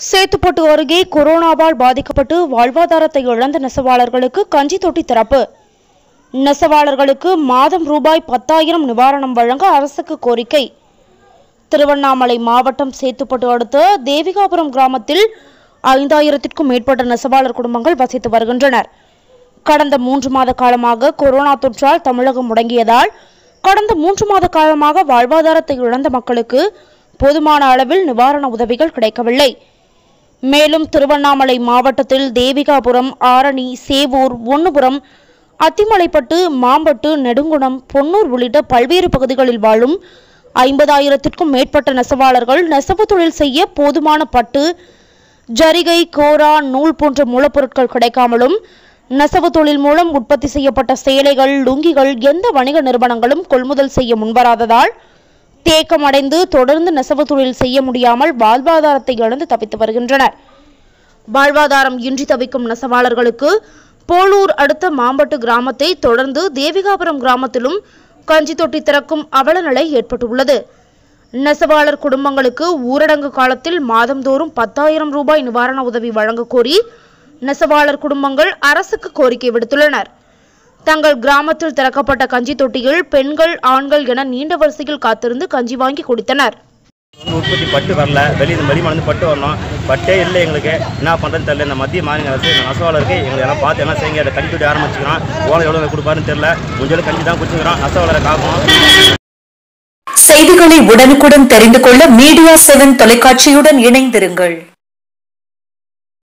சேத்துப்பட்டு அருகே கொரோனாவால் பாதிக்கப்பட்டு வாழ்வாதாரத்தை இழந்த நெசவாளர்களுக்கு கஞ்சி தொட்டி திறப்பு நெசவாளர்களுக்கு மாதம் ரூபாய் பத்தாயிரம் நிவாரணம் வழங்க அரசுக்கு கோரிக்கை திருவண்ணாமலை மாவட்டம் சேத்துப்பட்டு அடுத்த தேவிகாபுரம் கிராமத்தில் ஐந்தாயிரத்திற்கும் மேற்பட்ட நெசவாளர் குடும்பங்கள் வசித்து வருகின்றனர் கடந்த மூன்று மாத காலமாக கொரோனா தொற்றால் தமிழகம் முடங்கியதால் கடந்த மூன்று மாத காலமாக வாழ்வாதாரத்தை இழந்த மக்களுக்கு போதுமான அளவில் நிவாரண உதவிகள் கிடைக்கவில்லை மேலும் திருவண்ணாமலை மாவட்டத்தில் தேவிகாபுரம் ஆரணி சேவூர் ஒன்னுபுரம் அத்திமலைப்பட்டு மாம்பட்டு நெடுங்குணம் பொன்னூர் உள்ளிட்ட பல்வேறு பகுதிகளில் வாழும் ஐம்பதாயிரத்திற்கும் மேற்பட்ட நெசவாளர்கள் நெசவு தொழில் செய்ய போதுமான பட்டு ஜரிகை கோரா நூல் போன்ற மூலப்பொருட்கள் கிடைக்காமலும் நெசவு தொழில் மூலம் உற்பத்தி செய்யப்பட்ட சேலைகள் லுங்கிகள் எந்த வணிக நிறுவனங்களும் கொள்முதல் செய்ய முன்வராததால் தேக்கமடைந்து தொடர்ந்து நெசவு தொழில் செய்ய முடியாமல் வாழ்வாதாரத்தை இழந்து தவித்து வருகின்றனர் வாழ்வாதாரம் இன்றி தவிக்கும் நெசவாளர்களுக்கு போலூர் அடுத்த மாம்பட்டு கிராமத்தை தொடர்ந்து தேவிகாபுரம் கிராமத்திலும் கஞ்சி தொட்டி திறக்கும் அவல நிலை ஏற்பட்டுள்ளது நெசவாளர் குடும்பங்களுக்கு ஊரடங்கு காலத்தில் மாதந்தோறும் பத்தாயிரம் ரூபாய் நிவாரண உதவி வழங்க கோரி நெசவாளர் குடும்பங்கள் அரசுக்கு கோரிக்கை விடுத்துள்ளனர் தங்கள் கிராமத்தில் திறக்கப்பட்ட கஞ்சி தொட்டியில் பெண்கள் ஆண்கள் என நீண்ட வரிசையில் காத்திருந்து கஞ்சி வாங்கி குடித்தனர் வந்து உற்பத்தி பட்டு வரல வெளியே இந்த வெளிமாநிலம் பட்டு வரணும் பட்டே இல்லை எங்களுக்கு என்ன பண்ணுறதுன்னு தெரியல இந்த மத்திய மாநில அரசு இந்த நெசவாளருக்கு எங்களை எல்லாம் பார்த்து என்ன செய்யுங்க அதை கஞ்சி தொட்டி ஆரம்பிச்சுக்கிறோம் ஓலை எவ்வளோ கொடுப்பாருன்னு தெரியல முடிஞ்சாலும் கஞ்சி தான் குடிச்சுக்கிறோம் நெசவாளரை காக்கணும் செய்திகளை உடனுக்குடன் தெரிந்து கொள்ள மீடியா செவன் தொலைக்காட்சியுடன் இணைந்திருங்கள்